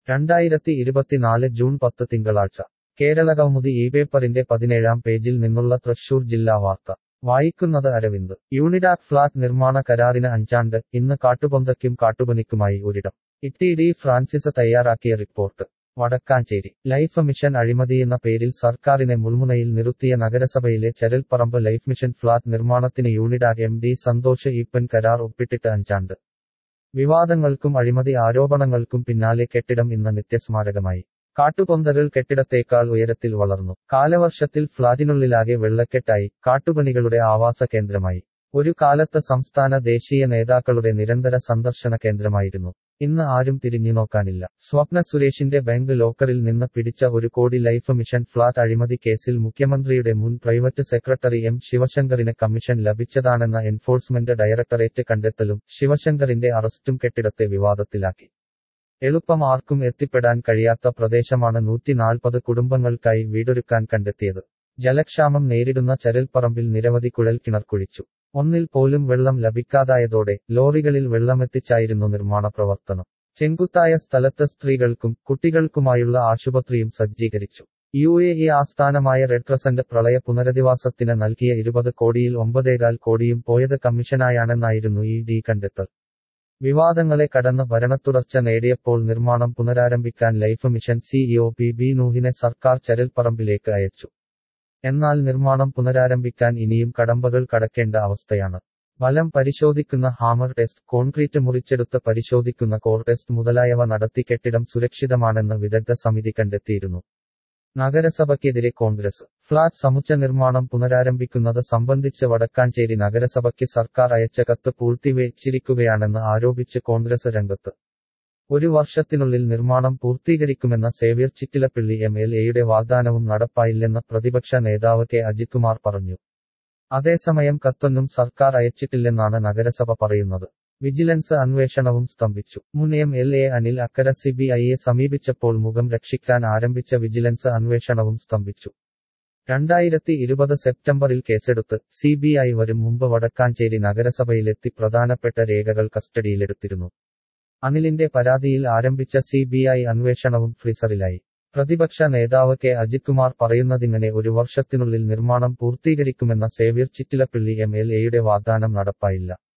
രണ്ടായിരത്തി ഇരുപത്തിനാല് ജൂൺ പത്ത് തിങ്കളാഴ്ച കേരളകൗമുദി ഈ പേപ്പറിന്റെ പതിനേഴാം പേജിൽ നിന്നുള്ള തൃശൂർ ജില്ലാ വാർത്ത വായിക്കുന്നത് അരവിന്ദ് യൂണിഡാക് ഫ്ളാറ്റ് നിർമ്മാണ കരാറിന് അഞ്ചാണ്ട് ഇന്ന് കാട്ടുപൊന്തയ്ക്കും കാട്ടുപനിക്കുമായി ഒരിടം ഇട്ടി ഡി ഫ്രാൻസിസ് തയ്യാറാക്കിയ റിപ്പോർട്ട് വടക്കാഞ്ചേരി ലൈഫ് മിഷൻ അഴിമതിയെന്ന പേരിൽ സർക്കാരിനെ മുൾമുനയിൽ നിർത്തിയ നഗരസഭയിലെ ചരൽപ്പറമ്പ് ലൈഫ് മിഷൻ ഫ്ളാറ്റ് നിർമ്മാണത്തിന് Unitac M D Santhosh Eappen കരാർ ഒപ്പിട്ടിട്ട് അഞ്ചാണ്ട് വിവാദങ്ങൾക്കും അഴിമതി ആരോപണങ്ങൾക്കും പിന്നാലെ കെട്ടിടം ഇന്ന് നിത്യസ്മാരകമായി കാട്ടുപൊന്തകൾ കെട്ടിടത്തേക്കാൾ ഉയരത്തിൽ വളർന്നു കാലവർഷത്തിൽ ഫ്ളാറ്റിനുള്ളിലാകെ വെള്ളക്കെട്ടായി കാട്ടുപനികളുടെ ആവാസ കേന്ദ്രമായി ഒരു കാലത്ത് സംസ്ഥാന ദേശീയ നേതാക്കളുടെ നിരന്തര സന്ദർശന കേന്ദ്രമായിരുന്നു ഇന്ന് ആരും തിരിഞ്ഞു നോക്കാനില്ല സ്വപ്ന സുരേഷിന്റെ ബാങ്ക് ലോക്കറിൽ നിന്ന് പിടിച്ച ഒരു കോടി ലൈഫ് മിഷൻ ഫ്ളാറ്റ് അഴിമതി കേസിൽ മുഖ്യമന്ത്രിയുടെ മുൻ പ്രൈവറ്റ് സെക്രട്ടറി എം ശിവശങ്കറിന് കമ്മീഷൻ ലഭിച്ചതാണെന്ന എൻഫോഴ്സ്മെന്റ് ഡയറക്ടറേറ്റ് കണ്ടെത്തലും ശിവശങ്കറിന്റെ അറസ്റ്റും കെട്ടിടത്തെ വിവാദത്തിലാക്കി എളുപ്പം ആർക്കും എത്തിപ്പെടാൻ കഴിയാത്ത പ്രദേശമാണ് നൂറ്റിനാൽപ്പത് കുടുംബങ്ങൾക്കായി വീടൊരുക്കാൻ കണ്ടെത്തിയത് ജലക്ഷാമം നേരിടുന്ന ചരൽപ്പറമ്പിൽ നിരവധി കുഴൽ കിണർ കുഴിച്ചു ഒന്നിൽ പോലും വെള്ളം ലഭിക്കാതായതോടെ ലോറികളിൽ വെള്ളമെത്തിച്ചായിരുന്നു നിർമ്മാണ പ്രവർത്തനം ചെങ്കുത്തായ സ്ഥലത്ത് സ്ത്രീകൾക്കും കുട്ടികൾക്കുമായുള്ള ആശുപത്രിയും സജ്ജീകരിച്ചു യു എ ഇ ആസ്ഥാനമായ റെഡ് ക്രസന്റ് പ്രളയ പുനരധിവാസത്തിന് നൽകിയ ഇരുപത് കോടിയിൽ ഒമ്പതേകാൽ കോടിയും പോയത് കമ്മീഷനായാണെന്നായിരുന്നു ഈ ഡി കണ്ടെത്തൽ വിവാദങ്ങളെ കടന്ന് ഭരണത്തുടർച്ച നേടിയപ്പോൾ നിർമ്മാണം പുനരാരംഭിക്കാൻ life mission CEO P B നൂഹിനെ സർക്കാർ ചരൽപ്പറമ്പിലേക്ക് അയച്ചു എന്നാൽ നിർമ്മാണം പുനരാരംഭിക്കാൻ ഇനിയും കടമ്പകൾ കടക്കേണ്ട അവസ്ഥയാണ് ഫലം പരിശോധിക്കുന്ന ഹാമർ ടെസ്റ്റ് കോൺക്രീറ്റ് മുറിച്ചെടുത്ത് പരിശോധിക്കുന്ന കോർ ടെസ്റ്റ് മുതലായവ നടത്തി കെട്ടിടം സുരക്ഷിതമാണെന്ന് വിദഗ്ധ സമിതി കണ്ടെത്തിയിരുന്നു നഗരസഭയ്ക്കെതിരെ കോൺഗ്രസ് ഫ്ളാറ്റ് സമുച്ച നിർമ്മാണം പുനരാരംഭിക്കുന്നത് സംബന്ധിച്ച് വടക്കാഞ്ചേരി നഗരസഭയ്ക്ക് സർക്കാർ അയച്ച കത്ത് പൂഴ്ത്തിവെച്ചിരിക്കുകയാണെന്ന് ആരോപിച്ച് കോൺഗ്രസ് രംഗത്ത് ഒരു വർഷത്തിനുള്ളിൽ നിർമ്മാണം പൂർത്തീകരിക്കുമെന്ന സേവ്യർ ചിറ്റിലപ്പിള്ളി എം എൽ എയുടെ വാഗ്ദാനവും നടപ്പായില്ലെന്ന് പ്രതിപക്ഷ നേതാവ് കെ അജിത് കുമാർ പറഞ്ഞു അതേസമയം കത്തൊന്നും സർക്കാർ അയച്ചിട്ടില്ലെന്നാണ് നഗരസഭ പറയുന്നത് വിജിലൻസ് അന്വേഷണവും സ്തംഭിച്ചു മുൻ M L A Anil Akkara C B ഐയെ സമീപിച്ചപ്പോൾ മുഖം രക്ഷിക്കാൻ ആരംഭിച്ച വിജിലൻസ് അന്വേഷണവും സ്തംഭിച്ചു രണ്ടായിരത്തി ഇരുപത് സെപ്റ്റംബറിൽ കേസെടുത്ത് സി ബി ഐ വരും മുമ്പ് വടക്കാഞ്ചേരി നഗരസഭയിലെത്തി പ്രധാനപ്പെട്ട രേഖകൾ കസ്റ്റഡിയിലെടുത്തിരുന്നു അനിലിന്റെ പരാതിയിൽ ആരംഭിച്ച സി ബി ഐ അന്വേഷണവും ഫ്രീസറിലായി പ്രതിപക്ഷ നേതാവ് കെ അജിത് കുമാർ പറയുന്നതിങ്ങനെ ഒരു വർഷത്തിനുള്ളിൽ നിർമ്മാണം പൂർത്തീകരിക്കുമെന്ന സേവ്യർ ചിറ്റിലപ്പിള്ളി എം എൽ എയുടെ വാഗ്ദാനം നടപ്പായില്ല